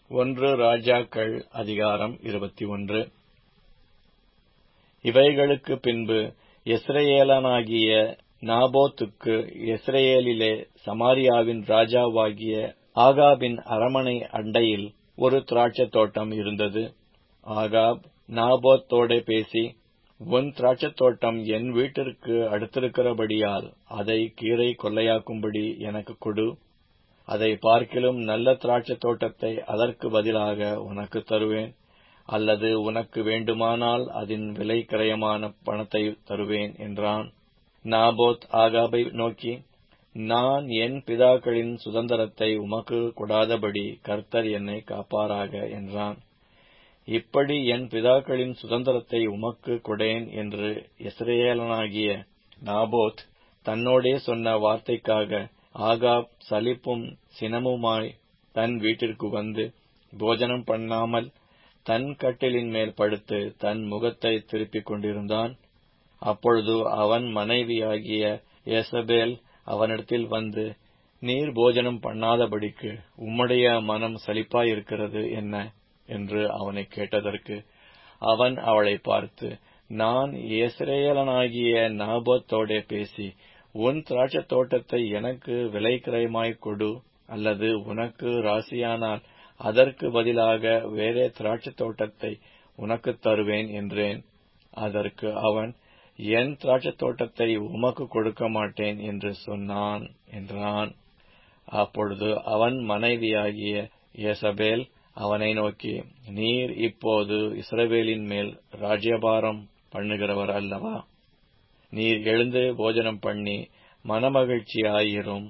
ஒன்று ராஜாக்கள் அதிகாரம் இருபத்தொன்று இவைகளுக்குப் பின்பு யெஸ்ரயேலனாகிய நாபோத்துக்கு யெஸ்ரயேலிலே சமாரியாவின் ராஜாவாகிய ஆகாபின் அரமனை அண்டையில் ஒரு திராட்சைத் தோட்டம் இருந்தது ஆகாப் நாபோத்தோடே பேசி உன் திராட்சைத்தோட்டம் என் வீட்டிற்கு அடுத்திருக்கிறபடியால் அதை கீரை கொள்ளையாக்கும்படி எனக்குக் கொடு அதை பார்க்கிலும் நல்ல திராட்சைத் தோட்டத்தை அதற்கு பதிலாக உனக்குத் தருவேன் அல்லது உனக்கு வேண்டுமானால் அதன் விலை கிரயமான பணத்தை தருவேன் என்றான் நாபோத் ஆகாபை நோக்கி நான் என் பிதாக்களின் சுதந்திரத்தை உமக்கு கொடாதபடி கர்த்தர் என்னை காப்பாராக என்றான் இப்படி என் பிதாக்களின் சுதந்திரத்தை உமக்கு கொடேன் என்று இஸ்ரேலனாகிய நாபோத் தன்னோடே சொன்ன வார்த்தைக்காக ஆகாப் சலிப்பும் சினமுமாய் தன் வீட்டிற்கு வந்து போஜனம் பண்ணாமல் தன் கட்டிலின் மேல் படுத்து தன் முகத்தை திருப்பிக் கொண்டிருந்தான் அப்பொழுது அவன் மனைவியாகிய ஏசபேல் அவனிடத்தில் வந்து நீர் போஜனம் பண்ணாதபடிக்கு உம்முடைய மனம் சலிப்பாயிருக்கிறது என்ன என்று அவனை கேட்டதற்கு அவன் அவளை பார்த்து நான் இஸ்ரேலனாகிய நாபோத்தோடே பேசி உன் திராட்சைத் தோட்டத்தை எனக்கு விலை கிரயமாய்க் கொடு அல்லது உனக்கு ராசியானால் அதற்கு பதிலாக வேறே திராட்சைத் தோட்டத்தை உனக்குத் தருவேன் என்றேன் அதற்கு அவன் என் திராட்சைத் தோட்டத்தை உமக்கு கொடுக்க மாட்டேன் என்று சொன்னான் என்றான் அப்பொழுது அவன் மனைவியாகிய ஏசபேல் அவனை நோக்கி நீர் இப்போது இஸ்ரவேலின் மேல் ராஜ்யபாரம் பண்ணுகிறவர் அல்லவா நீர் எழுந்து போஜனம் பண்ணி மனமகிழ்ச்சியாயிரும்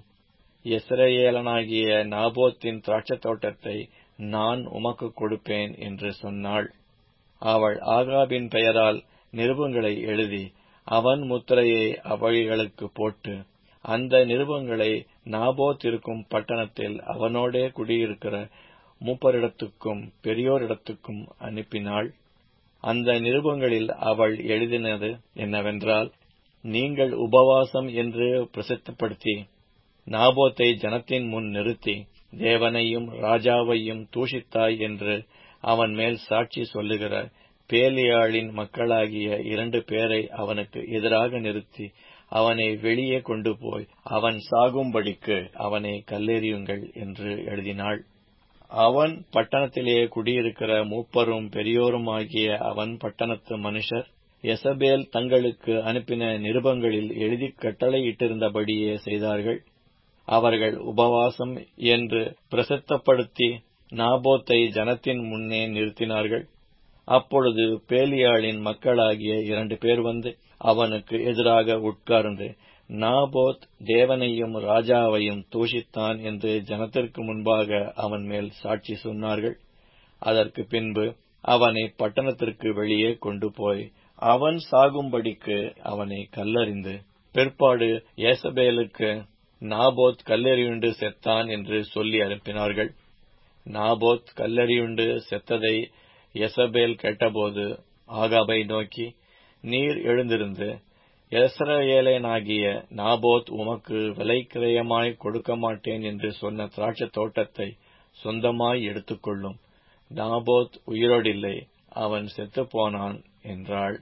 இஸ்ரேலனாகிய நாபோத்தின் திராட்சைத் தோட்டத்தை நான் உமக்கு கொடுப்பேன் என்று சொன்னாள் அவள் ஆகாபின் பெயரால் நிருபங்களை எழுதி அவன் முத்திரையை அவைகளுக்கு போட்டு அந்த நிருபங்களை நாபோத் இருக்கும் பட்டணத்தில் அவனோடே குடியிருக்கிற மூப்பரிடத்துக்கும் பெரியோரிடத்துக்கும் அனுப்பினாள் அந்த நிருபங்களில் அவள் எழுதினது என்னவென்றால் நீங்கள் உபவாசம் என்று பிரசித்தப்படுத்தி நாபோத்தை ஜனத்தின் முன் நிறுத்தி தேவனையும் ராஜாவையும் தூஷித்தாய் என்று அவன் மேல் சாட்சி சொல்லுகிற பேலியாளின் மக்களாகிய இரண்டு பேரை அவனுக்கு எதிராக நிறுத்தி அவனை வெளியே கொண்டு போய் அவன் சாகும்படிக்கு அவனை கல்லெறியுங்கள் என்று எழுதினாள் அவன் பட்டணத்திலே குடியிருக்கிற மூப்பரும் பெரியோருமாகிய அவன் பட்டணத்து மனுஷர் எசபேல் தங்களுக்கு அனுப்பின நிருபங்களில் எழுதி கட்டளையிட்டிருந்தபடியே செய்தார்கள் அவர்கள் உபவாசம் என்று பிரசித்தப்படுத்தி நாபோத்தை ஜனத்தின் முன்னே நிறுத்தினார்கள் அப்பொழுது பேலியாளின் மக்களாகிய இரண்டு பேர் வந்து அவனுக்கு எதிராக உட்கார்ந்து நாபோத் தேவனையும் ராஜாவையும் தூஷித்தான் என்று ஜனத்திற்கு முன்பாக அவன் மேல் சாட்சி சொன்னார்கள் அதற்கு பின்பு அவனை பட்டணத்திற்கு வெளியே கொண்டு போய் அவன் சாகும்படிக்கு அவனை கல்லறிந்து பிற்பாடு ஏசபேலுக்கு நாபோத் கல்லெறியுண்டு செத்தான் என்று சொல்லி அனுப்பினார்கள் நாபோத் கல்லெறியுண்டு செத்ததை எசபேல் கேட்டபோது ஆகாபை நோக்கி நீர் எழுந்திருந்து எஸ்ரேலேனாகிய நாபோத் உமக்கு விலை கிரயமாய் கொடுக்க மாட்டேன் என்று சொன்ன திராட்சைத் தோட்டத்தை சொந்தமாய் எடுத்துக்கொள்ளும் நாபோத் உயிரோடில்லை அவன் செத்துப்போனான் என்றாள்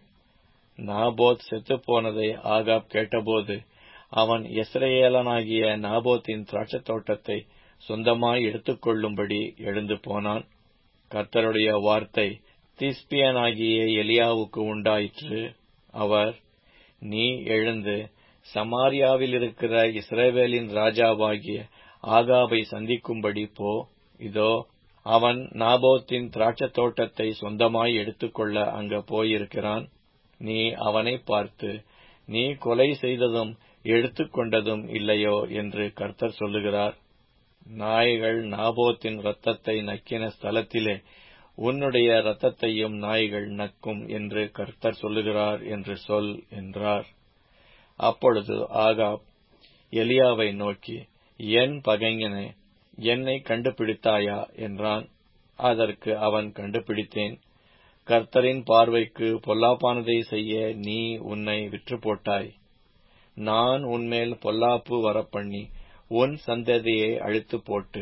நாபோத் செத்துப்போனதை ஆகாப் கேட்டபோது அவன் எஸ்ரேலனாகிய நாபோத்தின் திராட்சைத் தோட்டத்தை சொந்தமாய் எடுத்துக்கொள்ளும்படி எழுந்து போனான் கர்த்தருடைய வார்த்தை திஸ்பியனாகிய எலியாவுக்கு உண்டாயிற்று அவர் நீ எழுந்து சமாரியாவில் இருக்கிற இஸ்ரேவேலின் ராஜாவாகிய ஆகாபை சந்திக்கும்படி போ இதோ அவன் நாபோத்தின் திராட்சைத் தோட்டத்தை சொந்தமாய் எடுத்துக்கொள்ள அங்க போயிருக்கிறான் நீ அவனை பார்த்து நீ கொலை செய்ததும் எடுத்துக்கொண்டதும் இல்லையோ என்று கர்த்தர் சொல்லுகிறார் நாய்கள் நாபோத்தின் இரத்தத்தை நக்கின ஸ்தலத்திலே உன்னுடைய இரத்தத்தையும் நாய்கள் நக்கும் என்று கர்த்தர் சொல்லுகிறார் என்று சொல் என்றார் அப்பொழுது ஆகாப் எலியாவை நோக்கி என் பகைஞனே என்னை கண்டுபிடித்தாயா என்றான் அதற்கு அவன் கண்டுபிடித்தேன் கர்த்தரின் பார்வைக்கு பொல்லாப்பானதை செய்ய நீ உன்னை விற்று போட்டாய் நான் உன்மேல் பொல்லாப்பு வரப்பண்ணி உன் சந்ததியை அழித்து போட்டு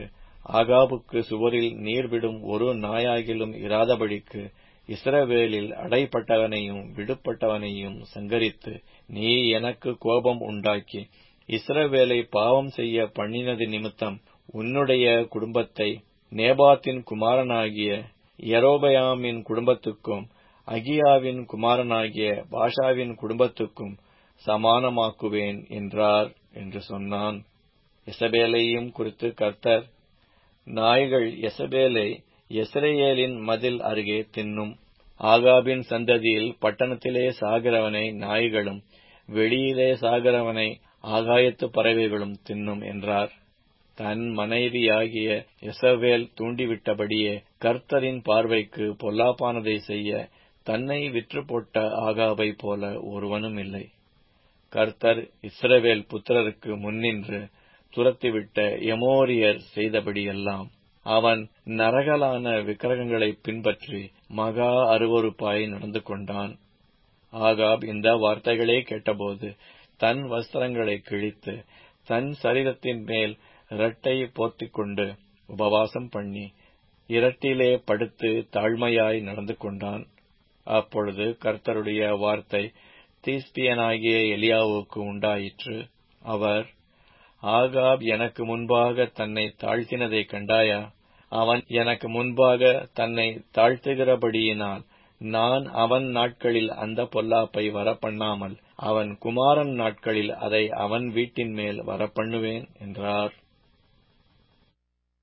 ஆகாபுக்கு சுவரில் நீர் விடும் ஒரு நாயாகிலும் இராதபடிக்கு இஸ்ரவேலில் அடைப்பட்டவனையும் விடுபட்டவனையும் சங்கரித்து நீ எனக்கு கோபம் உண்டாக்கி இஸ்ரவேலை பாவம் செய்ய பண்ணினது நிமித்தம் உன்னுடைய குடும்பத்தை நேபாத்தின் குமாரனாகிய யரோபயாமின் குடும்பத்துக்கும் அகியாவின் குமாரனாகிய பாஷாவின் குடும்பத்துக்கும் சமானமாக்குவேன் என்றார் என்று சொன்னான் எசபேலையும் குறித்து கர்த்தர் நாய்கள் எசபேலை எஸ்ரேலின் மதில் அருகே தின்னும் ஆகாபின் சந்ததியில் பட்டணத்திலே சாகிறவனை நாய்களும் வெளியிலே சாகிறவனை ஆகாயத்து பறவைகளும் தின்னும் என்றார் தன் மனைவியாகிய எசவேல் தூண்டிவிட்டபடியே கர்த்தரின் பார்வைக்கு பொல்லாப்பானதை செய்ய தன்னை விற்று போட்ட ஆகாபை போல ஒருவனும் இல்லை கர்த்தர் இஸ்ரவேல் புத்திரருக்கு முன்னின்று துரத்திவிட்ட எமோரியர் செய்தபடியெல்லாம் அவன் நரகலான விக்கிரகங்களை பின்பற்றி மகா அருவறுப்பாய் நடந்து கொண்டான் ஆகாப் இந்த வார்த்தைகளே கேட்டபோது தன் வஸ்திரங்களை கிழித்து தன் சரீரத்தின் மேல் இரட்டை போர்த்திக் கொண்டு உபவாசம் பண்ணி இரட்டிலே படுத்து தாழ்மையாய் நடந்து கொண்டான் அப்பொழுது கர்த்தருடைய வார்த்தை தீஸ்பியனாகிய எலியாவுக்கு உண்டாயிற்று அவர் ஆகாப் எனக்கு முன்பாக தன்னை தாழ்த்தினதை கண்டாயா அவன் எனக்கு முன்பாக தன்னை தாழ்த்துகிறபடியினால் நான் அவன் நாட்களில் அந்த பொல்லாப்பை வரப்பண்ணாமல் அவன் குமாரன் நாட்களில் அதை அவன் வீட்டின் மேல் வரப்பண்ணுவேன் என்றார்